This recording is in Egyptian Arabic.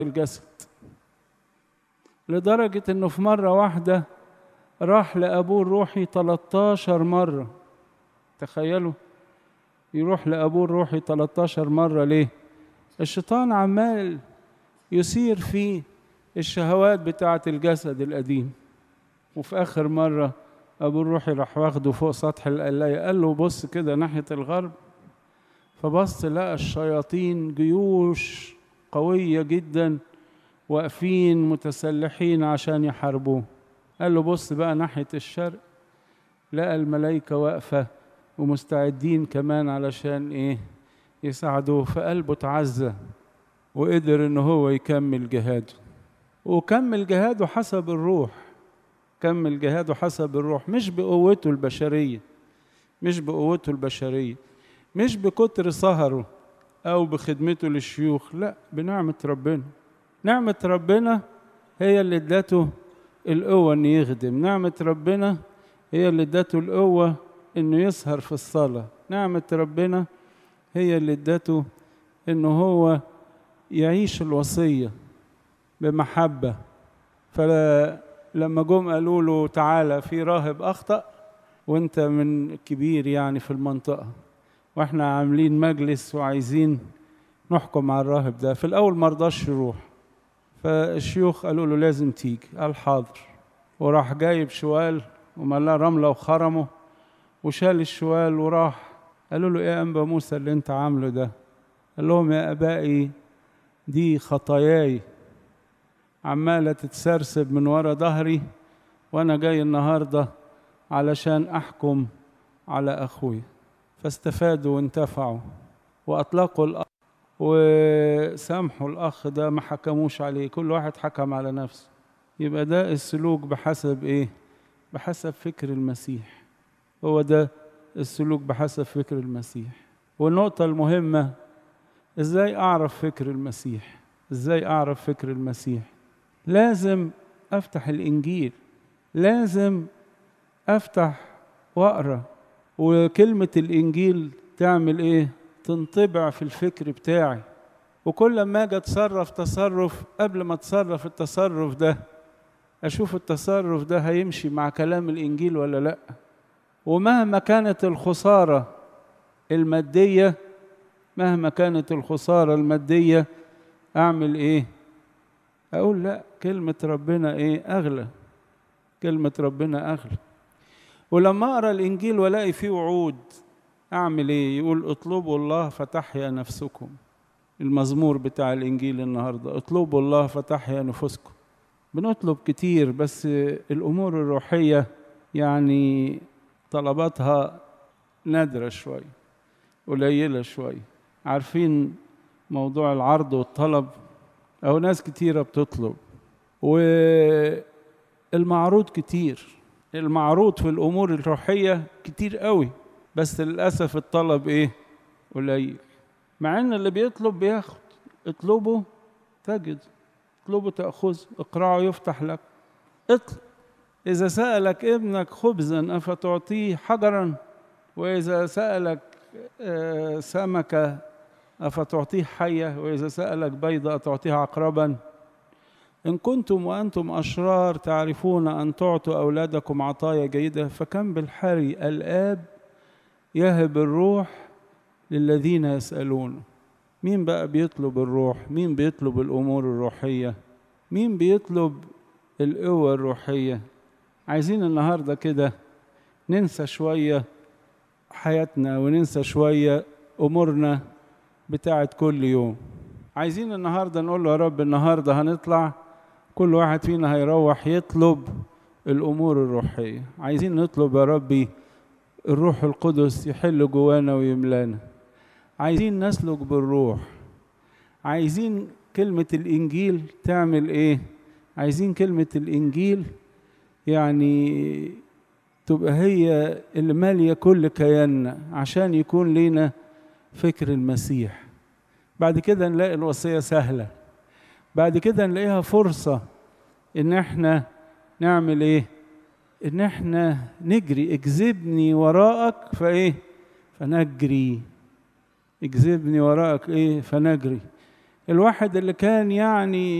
الجسد لدرجة انه في مرة واحدة راح لأبوه الروحي 13 مرة تخيلوا يروح لأبوه الروحي 13 مرة ليه؟ الشيطان عمال يثير فيه الشهوات بتاعة الجسد القديم وفي آخر مرة أبو الروحي راح واخده فوق سطح القلاية قال له بص كده ناحية الغرب فبص لقى الشياطين جيوش قوية جدا واقفين متسلحين عشان يحاربوه قال له بص بقى ناحية الشرق لقى الملائكة واقفة ومستعدين كمان علشان ايه يساعدوه فقلبه اتعزى وقدر ان هو يكمل جهاده وكمل جهاده حسب الروح كمل جهاده حسب الروح مش بقوته البشرية مش بقوته البشرية مش بكتر سهره أو بخدمته للشيوخ لا بنعمة ربنا نعمة ربنا هي اللي ادته القوة إنه يخدم نعمة ربنا هي اللي ادته القوة إنه يسهر في الصلاة نعمة ربنا هي اللي ادته إنه هو يعيش الوصية بمحبة فلما جم قالوا له تعالى في راهب أخطأ وانت من كبير يعني في المنطقة واحنا عاملين مجلس وعايزين نحكم على الراهب ده في الأول ما رضاش يروح فالشيوخ قالوا له لازم تيجي قال حاضر وراح جايب شوال وملاه رملة وخرمه وشال الشوال وراح قالوا له ايه يا انبا موسى اللي انت عامله ده قال لهم يا ابائي دي خطاياي عمالة تتسرسب من ورا ظهري وانا جاي النهاردة علشان احكم على اخوي فاستفادوا وانتفعوا واطلقوا الأخ وسامحوا الاخ ده ما حكموش عليه كل واحد حكم على نفسه يبقى ده السلوك بحسب ايه بحسب فكر المسيح هو ده السلوك بحسب فكر المسيح والنقطة المهمة ازاي اعرف فكر المسيح ازاي اعرف فكر المسيح لازم افتح الانجيل لازم افتح واقرا وكلمة الانجيل تعمل ايه تنطبع في الفكر بتاعي وكل ما اجي اتصرف تصرف قبل ما اتصرف التصرف ده اشوف التصرف ده هيمشي مع كلام الانجيل ولا لا ومهما كانت الخساره الماديه مهما كانت الخساره الماديه اعمل ايه اقول لا كلمه ربنا ايه اغلى كلمه ربنا اغلى ولما اقرا الانجيل والاقي فيه وعود اعمل ايه يقول اطلبوا الله فتحيا نفسكم المزمور بتاع الانجيل النهارده اطلبوا الله فتحيا نفوسكم بنطلب كتير بس الامور الروحيه يعني طلباتها نادره شويه قليله شويه عارفين موضوع العرض والطلب او ناس كتيره بتطلب والمعروض كتير المعروض في الامور الروحيه كتير قوي بس للاسف الطلب ايه قليل مع ان اللي بيطلب بياخد اطلبوا تجد اطلبوا تاخذ اقرعوا يفتح لك اطلب اذا سالك ابنك خبزا افتعطيه حجرا واذا سالك سمكه افتعطيه حيه واذا سالك بيضه اتعطيها عقربا ان كنتم وانتم اشرار تعرفون ان تعطوا اولادكم عطايا جيده فكم بالحري الاب يهب الروح للذين يسألون مين بقى بيطلب الروح مين بيطلب الأمور الروحية مين بيطلب القوة الروحية عايزين النهاردة كده ننسى شوية حياتنا وننسى شوية أمورنا بتاعت كل يوم عايزين النهاردة نقول له يا رب النهاردة هنطلع كل واحد فينا هيروح يطلب الأمور الروحية عايزين نطلب يا ربي الروح القدس يحل جوانا ويملانا عايزين نسلك بالروح عايزين كلمة الإنجيل تعمل إيه؟ عايزين كلمة الإنجيل يعني تبقى هي اللي مالية كل كياننا عشان يكون لينا فكر المسيح بعد كده نلاقي الوصية سهلة بعد كده نلاقيها فرصة إن إحنا نعمل إيه؟ ان احنا نجري اجذبني وراءك فايه فنجري اجذبني وراءك ايه فنجري الواحد اللي كان يعني